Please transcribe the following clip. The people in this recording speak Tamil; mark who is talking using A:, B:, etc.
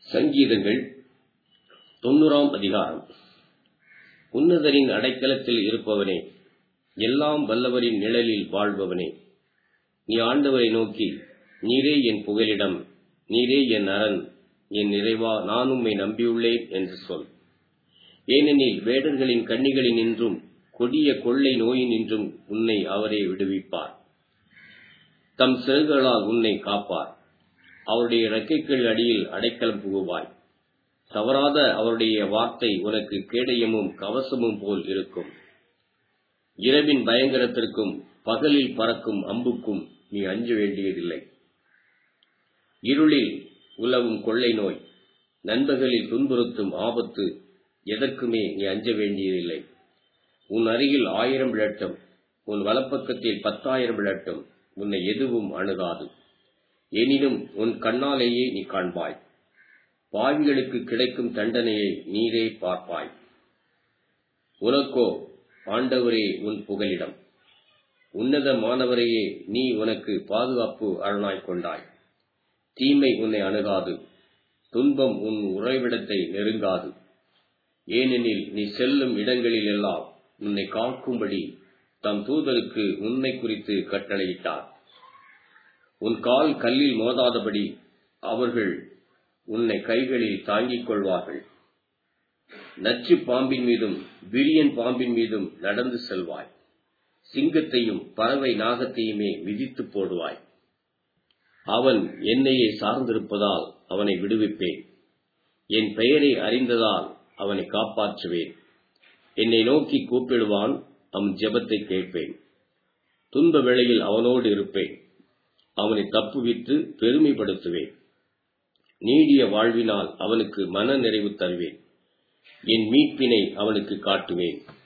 A: சங்கீதங்கள் தொண்ணூறாம் அதிகாரம் உன்னதரின் அடைக்கலத்தில் இருப்பவனே எல்லாம் வல்லவரின் நிழலில் வாழ்பவனே நீ ஆண்டவரை நோக்கி நீரே என் புகலிடம் நீரே என் அரண் என் நிறைவா நான் உம்மை நம்பியுள்ளேன் என்று சொல் ஏனெனில் வேடர்களின் கண்ணிகளினின்றும் கொடிய கொள்ளை நோயினின்றும் உன்னை அவரே விடுவிப்பார் தம் சிறகுகளால் உன்னை காப்பார் அவருடைய இறக்கைகள் அடியில் அடைக்கலம் புகுவாய் தவறாத அவருடைய வார்த்தை உனக்கு கேடயமும் கவசமும் போல் இருக்கும் இரவின் பயங்கரத்திற்கும் பகலில் பறக்கும் அம்புக்கும் நீ அஞ்ச வேண்டியதில்லை இருளில் உலவும் கொள்ளை நோய் நண்பகலில் துன்புறுத்தும் ஆபத்து எதற்குமே நீ அஞ்ச வேண்டியதில்லை உன் அருகில் ஆயிரம் விழட்டும் உன் வலப்பக்கத்தில் பத்தாயிரம் விழட்டும் உன்னை எதுவும் அணுகாது எனினும் உன் கண்ணாலேயே நீ காண்பாய் பாவிகளுக்கு கிடைக்கும் தண்டனையை நீரே பார்ப்பாய் உனக்கோ ஆண்டவரே உன் புகலிடம் உன்னதமானவரையே நீ உனக்கு பாதுகாப்பு அரணாய் கொண்டாய் தீமை உன்னை அணுகாது துன்பம் உன் உறைவிடத்தை நெருங்காது ஏனெனில் நீ செல்லும் இடங்களில் எல்லாம் உன்னை காக்கும்படி தம் தூதருக்கு உன்னை குறித்து கட்டளையிட்டார் உன் கால் கல்லில் மோதாதபடி அவர்கள் உன்னை கைகளில் தாங்கிக் கொள்வார்கள் நச்சு பாம்பின் மீதும் விரியன் பாம்பின் மீதும் நடந்து செல்வாய் சிங்கத்தையும் பறவை நாகத்தையுமே மிதித்து போடுவாய் அவன் என்னையே சார்ந்திருப்பதால் அவனை விடுவிப்பேன் என் பெயரை அறிந்ததால் அவனை காப்பாற்றுவேன் என்னை நோக்கி கூப்பிடுவான் அவன் ஜெபத்தை கேட்பேன் துன்ப வேளையில் அவனோடு இருப்பேன் அவனை தப்புவித்து பெருமைப்படுத்துவேன் நீடிய வாழ்வினால் அவனுக்கு மன நிறைவு தருவேன் என் மீட்பினை அவனுக்கு காட்டுவேன்